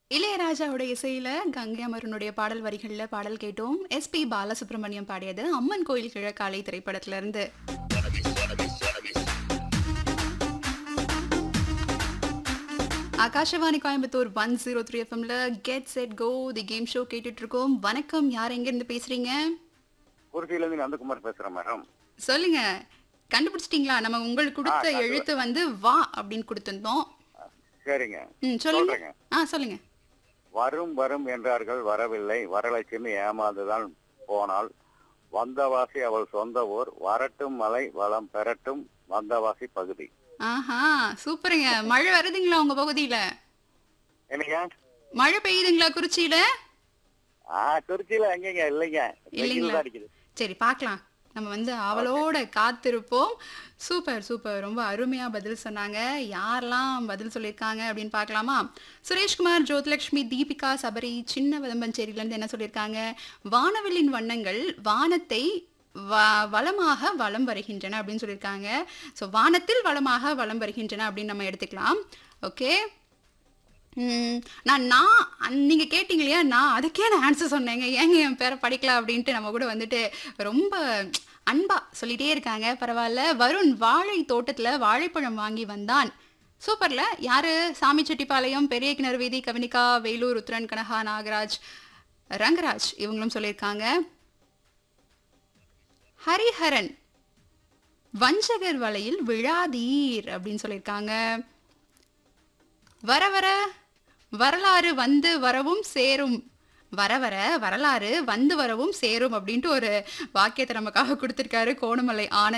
இளையராஜாவோட இசையில கங்கை அமரனுடைய பாடல் வரிகள்ல பாடல் கேட்டோம் எஸ்பி பாலசுப்ரமணியம் பாடியது அம்மன் கோயில் கிழக்காலை திரைப்படத்துல இருந்து Akashvani Coimbatore one zero three எஃப்எம்ல get set go the game show கேட்டுட்டு இருக்கோம் வணக்கம் யார் எங்க இருந்து பேசுறீங்க குருசியில இருந்து நந்தகுமார் பேசுறேன் மேடம் சொல்லுங்க கண்டுபிடிச்சிட்டீங்களா நம்ம உங்களுக்கு கொடுத்த ஆ, கண்டு- எழுத்து வந்து வா அப்படின்னு கொடுத்திருந்தோம் சரிங்க ம் சொல்லுங்க சொல்றேங்க. ஆ சொல்லுங்க வரும் வரும் என்றார்கள் வரவில்லை வரலட்சுமி ஏமாந்துதான் போனால் வந்தவாசி அவள் சொந்த ஊர் வரட்டும் மலை வளம் பெறட்டும் வந்தவாசி பகுதி ஆஹா சூப்பருங்க மழை வருதுங்களா உங்க பகுதியில என்னங்க மழை பெய்யுதுங்களா குறிச்சியில ஆ திருச்சியில எங்கங்க இல்லைங்க வெயில் இல்லைங்களா? தான் அடிக்குது சரி பார்க்கலாம் நம்ம வந்து அவளோட காத்திருப்போம் சூப்பர் சூப்பர் ரொம்ப அருமையா பதில் சொன்னாங்க யாரெல்லாம் பதில் சொல்லியிருக்காங்க அப்படின்னு பார்க்கலாமா சுரேஷ்குமார் ஜோதிலட்சுமி தீபிகா சபரி சின்ன வதம்பஞ்சேரியில இருந்து என்ன சொல்லியிருக்காங்க வானவில்லின் வண்ணங்கள் வானத்தை வ- வளமாக வலம் வருகின்றன அப்படின்னு சொல்லியிருக்காங்க ஸோ வானத்தில் வளமாக வலம் வருகின்றன அப்படின்னு நம்ம எடுத்துக்கலாம் ஓகே ம், நான் நான் அன்- நீங்க கேட்டீங்க இல்லையா நான் அதுக்கே நான் ஆன்சர் சொன்னேங்க ஏங்க என் பேரை படிக்கலாம் அப்படின்ட்டு நம்ம கூட வந்துட்டு ரொம்ப அன்பா சொல்லிட்டே இருக்காங்க பரவாயில்ல வருண் வாழை தோட்டத்துல வாழைப்பழம் வாங்கி வந்தான் சூப்பர்ல யாரு சாமி செட்டிப்பாளையம் பெரிய கிணறு வீதி கவினிகா வேலூர் உத்ரன் கனகா நாகராஜ் ரங்கராஜ் இவங்களும் சொல்லியிருக்காங்க ஹரிஹரன் வஞ்சகர் வலையில் விழாதீர் அப்படின்னு சொல்லியிருக்காங்க வர வர வரலாறு வந்து வரவும் சேரும் வர வர வரலாறு வந்து வரவும் சேரும் அப்படின்ட்டு ஒரு வாக்கியத்தை நமக்காக கொடுத்திருக்காரு கோணமலை ஆனந்த்